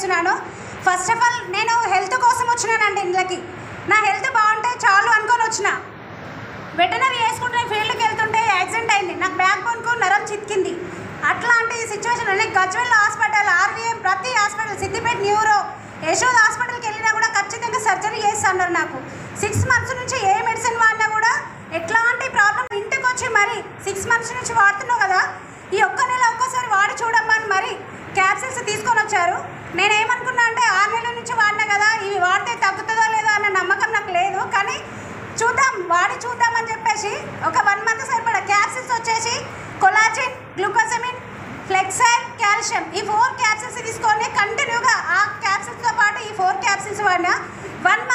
తెలియజేస్తున్నాను first of all నేను health కోసం వచ్చినానండి ఇంట్లోకి నా హెల్త్ బాగుంటే చాలు అనుకొని వచ్చిన వెటనరీ వేసుకుంటే ఫీల్డ్కి వెళ్తుంటే యాక్సిడెంట్ అయింది నాకు బ్యాక్ బోన్కు నరం చితికింది అట్లాంటి సిచ్యువేషన్ నేను గజ్వెల్ హాస్పిటల్ ఆర్వీఎం ప్రతి హాస్పిటల్ సిద్దిపేట న్యూరో యశోద్ హాస్పిటల్కి వెళ్ళినా కూడా ఖచ్చితంగా సర్జరీ చేస్తున్నారు నాకు సిక్స్ మంత్స్ నుంచి ఏ మెడిసిన్ వాడినా కూడా ఎట్లాంటి ప్రాబ్లం ఇంటికి వచ్చి మరి సిక్స్ మంత్స్ నుంచి వాడుతున్నావు కదా ఈ ఒక్క నెల ఒక్కసారి వాడి చూడమ్మా అని మరి క్యాప్సిల్స్ తీసుకొని వచ్చారు నేను ఏమనుకున్నా అంటే ఆరు నెలల నుంచి వాడినా కదా ఇవి వాడితే తగ్గుతుందో లేదో అన్న నమ్మకం నాకు లేదు కానీ చూద్దాం వాడి చూద్దామని చెప్పేసి ఒక వన్ మంత్ సరిపడా క్యాప్సిల్స్ వచ్చేసి కొలాజిన్ గ్లూకోసమిన్ ఫ్లెక్సైల్ కాల్షియం ఈ ఫోర్ క్యాప్సిల్స్ తీసుకొని కంటిన్యూగా ఆ క్యాప్సిల్స్తో పాటు ఈ ఫోర్ క్యాప్సిల్స్ వాడినా వన్